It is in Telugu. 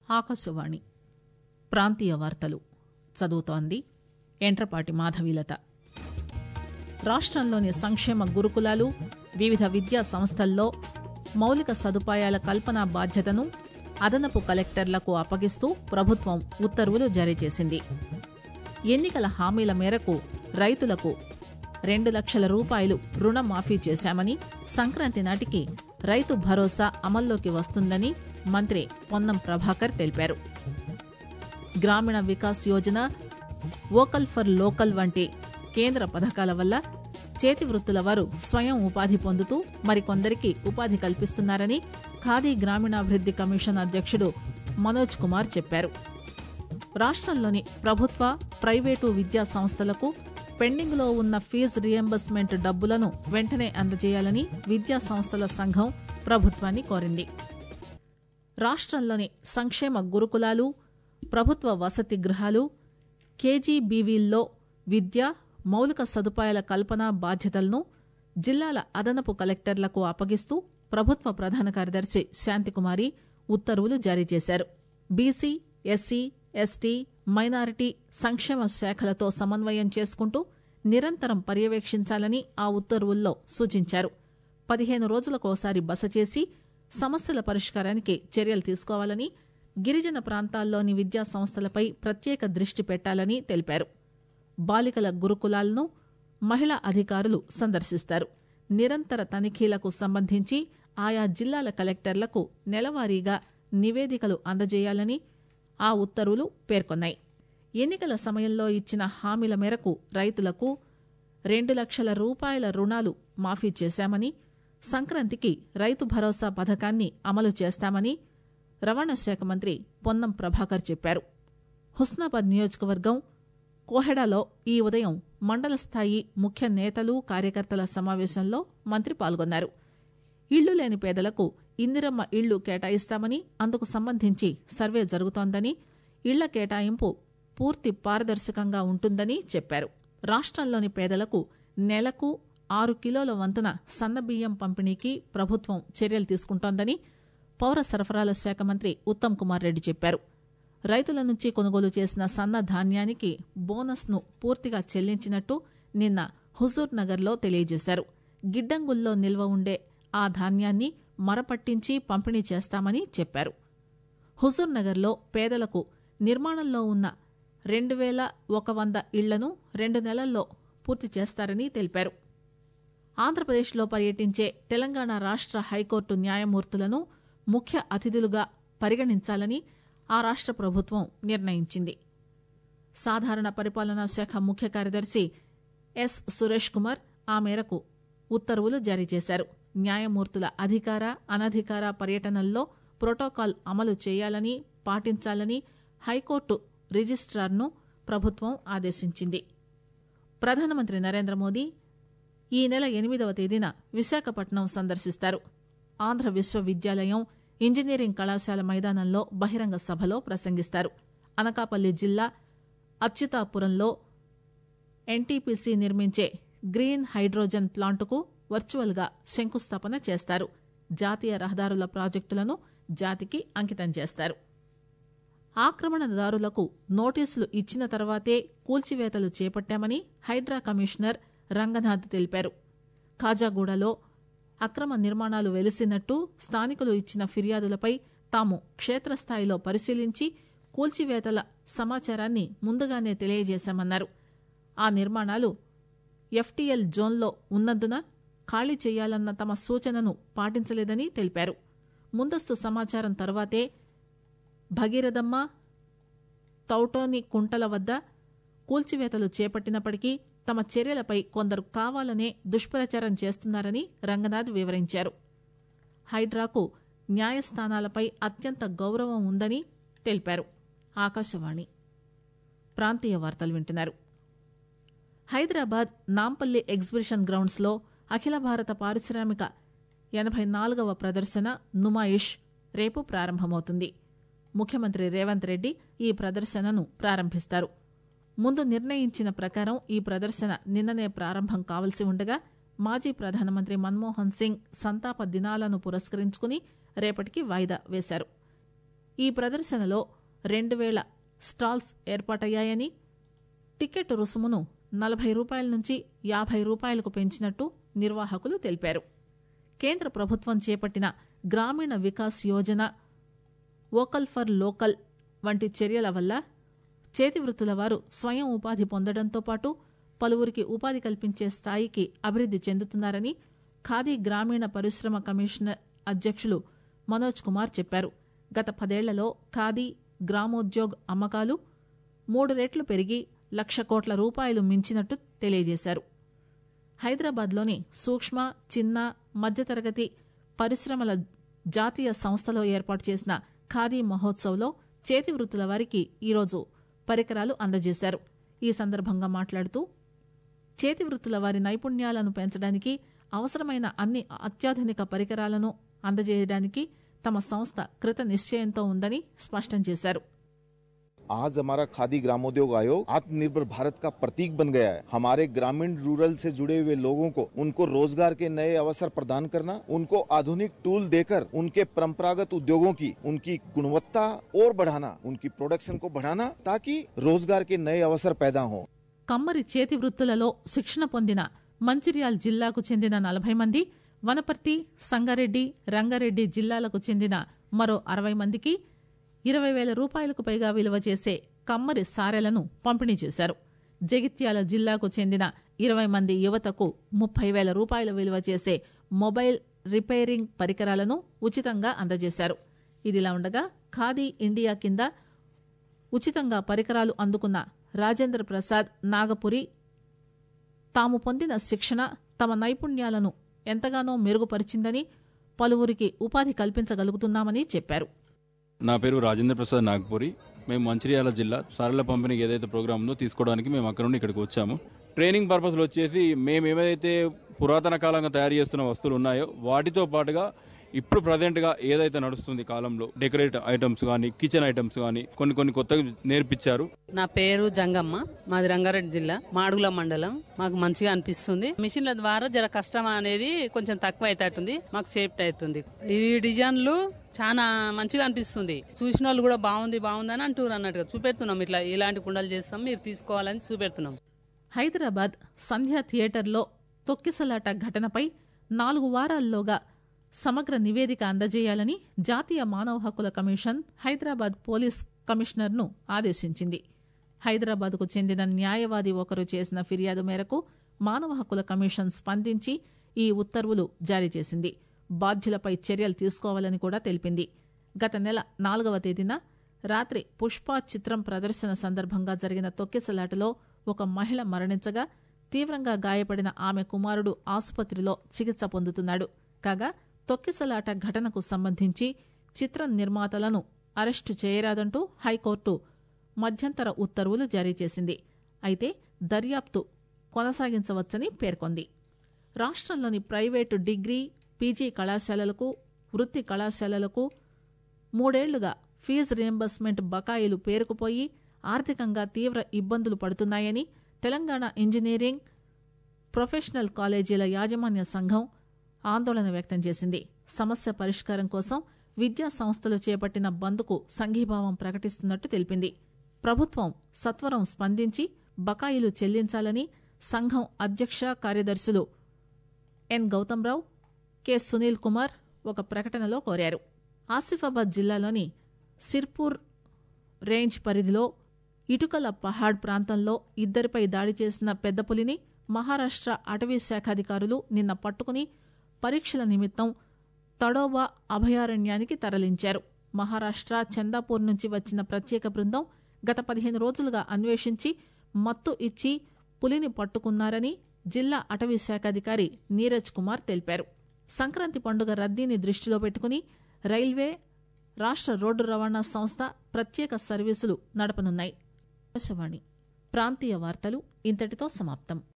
ఆకాశవాణి ప్రాంతీయ వార్తలు చదువుతోంది ఎంట్రపాటి మాధవీలత రాష్టంలోని సంక్షేమ గురుకులాలు వివిధ విద్యా సంస్థల్లో మౌలిక సదుపాయాల కల్పన బాధ్యతను అదనపు కలెక్టర్లకు అప్పగిస్తూ ప్రభుత్వం ఉత్తర్వులు జారీ చేసింది ఎన్నికల హామీల మేరకు రైతులకు రెండు లక్షల రూపాయలు రుణమాఫీ చేశామని సంక్రాంతి నాటికి రైతు భరోసా అమల్లోకి వస్తుందని మంత్రి పొన్నం ప్రభాకర్ తెలిపారు Grameen Vikas Yojana vocal for local వంటి కేంద్ర పథకాల వల్ల చేతి వృత్తుల వారు స్వయం ఉపాధి పొందుతూ మరికొందరికి ఉపాధి కల్పిస్తున్నారని ఖాదీ గ్రామీణాభివృద్ది కమిషన్ అధ్యక్షుడు మనోజ్ కుమార్ చెప్పారు రాష్ట్రంలోని ప్రభుత్వ ప్రైవేటు విద్యా సంస్థలకు పెండింగ్లో ఉన్న ఫీజు రియంబర్స్మెంట్ డబ్బులను వెంటనే అందజేయాలని విద్యా సంస్థల సంఘం ప్రభుత్వాన్ని కోరింది రాష్ట్రంలోని సంక్షేమ గురుకులాలు ప్రభుత్వ వసతి గృహాలు కేజీబీవీల్లో విద్య మౌలిక సదుపాయాల కల్పన బాధ్యతలను జిల్లాల అదనపు కలెక్టర్లకు అప్పగిస్తూ ప్రభుత్వ ప్రధాన కార్యదర్శి శాంతికుమారి ఉత్తర్వులు జారీ చేశారు బీసీ ఎస్సీ ఎస్టీ మైనారిటీ సంక్షేమ శాఖలతో సమన్వయం చేసుకుంటూ నిరంతరం పర్యవేక్షించాలని ఆ ఉత్తర్వుల్లో సూచించారు పదిహేను రోజులకోసారి బస చేసి సమస్యల పరిష్కారానికి చర్యలు తీసుకోవాలని గిరిజన ప్రాంతాల్లోని విద్యా సంస్థలపై ప్రత్యేక దృష్టి పెట్టాలని తెలిపారు బాలికల గురుకులాలను మహిళా అధికారులు సందర్శిస్తారు నిరంతర తనిఖీలకు సంబంధించి ఆయా జిల్లాల కలెక్టర్లకు నెలవారీగా నివేదికలు అందజేయాలని ఆ ఉత్తర్వులు పేర్కొన్నాయి ఎన్నికల సమయంలో ఇచ్చిన హామీల మేరకు రైతులకు రెండు లక్షల రూపాయల రుణాలు మాఫీ చేశామని సంక్రాంతికి రైతు భరోసా పథకాన్ని అమలు చేస్తామని రవాణా శాఖ మంత్రి పొన్నం ప్రభాకర్ చెప్పారు హుస్నాబాద్ నియోజకవర్గం కోహెడాలో ఈ ఉదయం మండల స్థాయి ముఖ్య నేతలు కార్యకర్తల సమావేశంలో మంత్రి పాల్గొన్నారు ఇళ్లు లేని పేదలకు ఇందిరమ్మ ఇళ్లు కేటాయిస్తామని అందుకు సంబంధించి సర్వే జరుగుతోందని ఇళ్ల కేటాయింపు పూర్తి పారదర్శకంగా ఉంటుందని చెప్పారు రాష్ట్రంలోని పేదలకు నెలకు ఆరు కిలోల వంతున సన్నబియ్యం పంపిణీకి ప్రభుత్వం చర్యలు తీసుకుంటోందని పౌర సరఫరాల శాఖ మంత్రి ఉత్తమ్ కుమార్ రెడ్డి చెప్పారు రైతుల నుంచి కొనుగోలు చేసిన సన్న ధాన్యానికి బోనస్ ను పూర్తిగా చెల్లించినట్టు నిన్న హుజూర్ నగర్ లో తెలియజేశారు గిడ్డంగుల్లో నిల్వ ఉండే ఆ ధాన్యాన్ని మరపట్టించి పంపిణీ చేస్తామని చెప్పారు హుజూర్ నగర్ లో పేదలకు నిర్మాణంలో ఉన్న రెండు వేల ఒక వంద ఇళ్లను రెండు నెలల్లో పూర్తి చేస్తారని తెలిపారు ఆంధ్రప్రదేశ్లో పర్యటించే తెలంగాణ రాష్ట్ర హైకోర్టు న్యాయమూర్తులను ముఖ్య అతిథులుగా పరిగణించాలని ఆ రాష్ట్ర ప్రభుత్వం నిర్ణయించింది సాధారణ పరిపాలనా శాఖ ముఖ్య కార్యదర్శి ఎస్ సురేష్ కుమార్ ఆ మేరకు ఉత్తర్వులు జారీ చేశారు న్యాయమూర్తుల అధికార అనధికార పర్యటనల్లో ప్రోటోకాల్ అమలు చేయాలని పాటించాలని హైకోర్టు రిజిస్ట్రార్ను ప్రభుత్వం ఆదేశించింది ప్రధానమంత్రి నరేంద్ర మోదీ ఈ నెల ఎనిమిదవ తేదీన విశాఖపట్నం సందర్శిస్తారు ఆంధ్ర విశ్వవిద్యాలయం ఇంజనీరింగ్ కళాశాల మైదానంలో బహిరంగ సభలో ప్రసంగిస్తారు అనకాపల్లి జిల్లా అచ్యుతాపురంలో ఎన్టీపీసీ నిర్మించే గ్రీన్ హైడ్రోజన్ ప్లాంటుకు వర్చువల్గా శంకుస్థాపన చేస్తారు జాతీయ రహదారుల ప్రాజెక్టులను జాతికి అంకితం చేస్తారు ఆక్రమణదారులకు నోటీసులు ఇచ్చిన తర్వాతే కూల్చివేతలు చేపట్టామని హైడ్రా కమిషనర్ రంగనాథ్ తెలిపారు ఖాజాగూడలో అక్రమ నిర్మాణాలు వెలిసినట్టు స్థానికులు ఇచ్చిన ఫిర్యాదులపై తాము క్షేత్రస్థాయిలో పరిశీలించి కూల్చివేతల సమాచారాన్ని ముందుగానే తెలియజేశామన్నారు ఆ నిర్మాణాలు ఎఫ్టీఎల్ జోన్లో ఉన్నందున ఖాళీ చేయాలన్న తమ సూచనను పాటించలేదని తెలిపారు ముందస్తు సమాచారం తర్వాతే భగీరథమ్మ తౌటోని కుంటల వద్ద కూల్చివేతలు చేపట్టినప్పటికీ తమ చర్యలపై కొందరు కావాలనే దుష్ప్రచారం చేస్తున్నారని రంగనాథ్ వివరించారు హైడ్రాకు న్యాయస్థానాలపై అత్యంత గౌరవం ఉందని తెలిపారు ఆకాశవాణి ప్రాంతీయ వార్తలు వింటున్నారు హైదరాబాద్ నాంపల్లి ఎగ్జిబిషన్ గ్రౌండ్స్ లో అఖిల భారత పారిశ్రామిక ఎనభై నాలుగవ ప్రదర్శన నుమాయిష్ రేపు ప్రారంభమవుతుంది ముఖ్యమంత్రి రేవంత్ రెడ్డి ఈ ప్రదర్శనను ప్రారంభిస్తారు ముందు నిర్ణయించిన ప్రకారం ఈ ప్రదర్శన నిన్ననే ప్రారంభం కావలసి ఉండగా మాజీ ప్రధానమంత్రి మన్మోహన్ సింగ్ సంతాప దినాలను పురస్కరించుకుని రేపటికి వాయిదా వేశారు ఈ ప్రదర్శనలో రెండు వేల స్టాల్స్ ఏర్పాటయ్యాయని టికెట్ రుసుమును నలభై రూపాయల నుంచి యాభై రూపాయలకు పెంచినట్టు నిర్వాహకులు తెలిపారు కేంద్ర ప్రభుత్వం చేపట్టిన Grameen Vikas Yojana vocal for local వంటి చర్యల వల్ల చేతి వృత్తుల వారు స్వయం ఉపాధి పొందడంతో పాటు పలువురికి ఉపాధి కల్పించే స్థాయికి అభివృద్ది చెందుతున్నారని ఖాదీ గ్రామీణ పరిశ్రమ కమిషనర్ అధ్యక్షులు మనోజ్ కుమార్ చెప్పారు గత పదేళ్లలో ఖాదీ గ్రామోద్యోగ్ అమ్మకాలు మూడు రెట్లు పెరిగి లక్ష కోట్ల రూపాయలు మించినట్టు తెలియజేశారు హైదరాబాద్లోని సూక్ష్మ చిన్న మధ్యతరగతి పరిశ్రమల జాతీయ సంస్థలో ఏర్పాటు చేసిన ఖాదీ మహోత్సవ్లో చేతి వృత్తుల వారికి ఈరోజు పరికరాలు అందజేశారు ఈ సందర్భంగా మాట్లాడుతూ చేతి వృత్తుల వారి నైపుణ్యాలను పెంచడానికి అవసరమైన అన్ని అత్యాధునిక పరికరాలను అందజేయడానికి తమ సంస్థ కృత నిశ్చయంతో ఉందని స్పష్టం చేశారు आज हमारा खादी ग्रामोद्योग आयोग आत्मनिर्भर भारत का प्रतीक बन गया है हमारे ग्रामीण रूरल से जुड़े हुए लोगों को उनको रोजगार के नए अवसर प्रदान करना उनको आधुनिक टूल देकर उनके परंपरागत उद्योगों की उनकी गुणवत्ता और बढ़ाना उनकी प्रोडक्शन को बढ़ाना ताकि रोजगार के नए अवसर पैदा हों కమ్మరి చేతి వృత్తులలో శిక్షణ పొందిన మంచిర్యాల జిల్లాకు చెందిన నలభై మంది వనపర్తి సంగారెడ్డి రంగారెడ్డి జిల్లాలకు చెందిన మరో అరవై మందికి ఇరవై వేల రూపాయలకు పైగా విలువ చేసే కమ్మరి సారెలను పంపిణీ చేశారు జగిత్యాల జిల్లాకు చెందిన ఇరవై మంది యువతకు ముప్పై వేల రూపాయల విలువ చేసే మొబైల్ రిపేరింగ్ పరికరాలను ఉచితంగా అందజేశారు ఇదిలా ఉండగా ఖాదీ ఇండియా కింద ఉచితంగా పరికరాలు అందుకున్న రాజేంద్ర ప్రసాద్ నాగపురి తాము పొందిన శిక్షణ తమ నైపుణ్యాలను ఎంతగానో మెరుగుపరిచిందని పలువురికి ఉపాధి కల్పించగలుగుతున్నామని చెప్పారు నా పేరు రాజేంద్ర ప్రసాద్ నాగ్పూరి మేము మంచిర్యాల జిల్లా సారల పంపిణీకి ఏదైతే ప్రోగ్రామ్ ఉందో తీసుకోవడానికి మేము అక్కడ నుండి ఇక్కడికి వచ్చాము ట్రైనింగ్ పర్పస్లో వచ్చేసి మేము ఏవైతే పురాతన కాలంగా తయారు చేస్తున్న వస్తువులు ఉన్నాయో వాటితో పాటుగా ఇప్పుడు ప్రజెంట్గా ఏదైతే నడుస్తుంది కాలంలో డెకరేట్ ఐటమ్స్ కానీ కిచెన్ ఐటమ్స్ కానీ కొన్ని కొన్ని కొత్తగా నేర్పించారు నా పేరు జంగమ్మ మాది రంగారెడ్డి జిల్లా మాడుగుల మండలం మాకు మంచిగా అనిపిస్తుంది మిషన్ల ద్వారా జర కష్టం అనేది కొంచెం తక్కువ అవుతుంది మాకు సేఫ్టీ అవుతుంది ఈ డిజైన్లు చాలా మంచిగా అనిపిస్తుంది చూసిన వాళ్ళు కూడా బాగుంది బాగుంది అని అంటారు అన్నట్టుగా చూపెడుతున్నాం ఇట్లా ఇలాంటి కుండలు చేస్తాం మీరు తీసుకోవాలని చూపెడుతున్నాం హైదరాబాద్ సంధ్యా థియేటర్లో తొక్కిసలాట ఘటనపై నాలుగు వారాల్లోగా సమగ్ర నివేదిక అందజేయాలని జాతీయ మానవ హక్కుల కమిషన్ హైదరాబాద్ పోలీస్ కమిషనర్ను ఆదేశించింది హైదరాబాద్కు చెందిన న్యాయవాది ఒకరు చేసిన ఫిర్యాదు మేరకు మానవ హక్కుల కమిషన్ స్పందించి ఈ ఉత్తర్వులు జారీ చేసింది బాధ్యులపై చర్యలు తీసుకోవాలని కూడా తెలిపింది గత నెల నాలుగవ తేదీన రాత్రి పుష్ప చిత్రం ప్రదర్శన సందర్భంగా జరిగిన తొక్కిసలాటలో ఒక మహిళ మరణించగా తీవ్రంగా గాయపడిన ఆమె కుమారుడు ఆసుపత్రిలో చికిత్స పొందుతున్నాడు కాగా తొక్కిసలాట ఘటనకు సంబంధించి చిత్రం నిర్మాతలను అరెస్టు చేయరాదంటూ హైకోర్టు మధ్యంతర ఉత్తర్వులు జారీ చేసింది అయితే దర్యాప్తు కొనసాగించవచ్చని పేర్కొంది రాష్ట్రంలోని ప్రైవేటు డిగ్రీ పీజీ కళాశాలలకు వృత్తి కళాశాలలకు మూడేళ్లుగా ఫీజు రియంబర్స్మెంట్ బకాయిలు పేరుకుపోయి ఆర్థికంగా తీవ్ర ఇబ్బందులు పడుతున్నాయని తెలంగాణ ఇంజనీరింగ్ ప్రొఫెషనల్ కాలేజీల యాజమాన్య సంఘం ఆందోళన వ్యక్తం చేసింది సమస్య పరిష్కారం కోసం విద్యా సంస్థలు చేపట్టిన బంద్కు సంఘీభావం ప్రకటిస్తున్నట్టు తెలిపింది ప్రభుత్వం సత్వరం స్పందించి బకాయిలు చెల్లించాలని సంఘం అధ్యక్ష కార్యదర్శులు ఎన్ గౌతమ్రావు కె సునీల్ కుమార్ ఒక ప్రకటనలో కోరారు ఆసిఫాబాద్ జిల్లాలోని సిర్పూర్ రేంజ్ పరిధిలో ఇటుకల పహాడ్ ప్రాంతంలో ఇద్దరిపై దాడి చేసిన పెద్ద పులిని మహారాష్ట్ర అటవీ శాఖాధికారులు నిన్న పట్టుకుని పరీక్షల నిమిత్తం తడోబా అభయారణ్యానికి తరలించారు మహారాష్ట్ర చందాపూర్ నుంచి వచ్చిన ప్రత్యేక బృందం గత పదిహేను రోజులుగా అన్వేషించి మత్తు ఇచ్చి పులిని పట్టుకున్నారని జిల్లా అటవీ శాఖాధికారి నీరజ్ కుమార్ తెలిపారు సంక్రాంతి పండుగ రద్దీని దృష్టిలో పెట్టుకుని రైల్వే రాష్ట్ర రోడ్డు రవాణా సంస్థ ప్రత్యేక సర్వీసులు నడపనున్నాయి ఆకాశవాణి ప్రాంతీయ వార్తలు ఇంతటితో సమాప్తం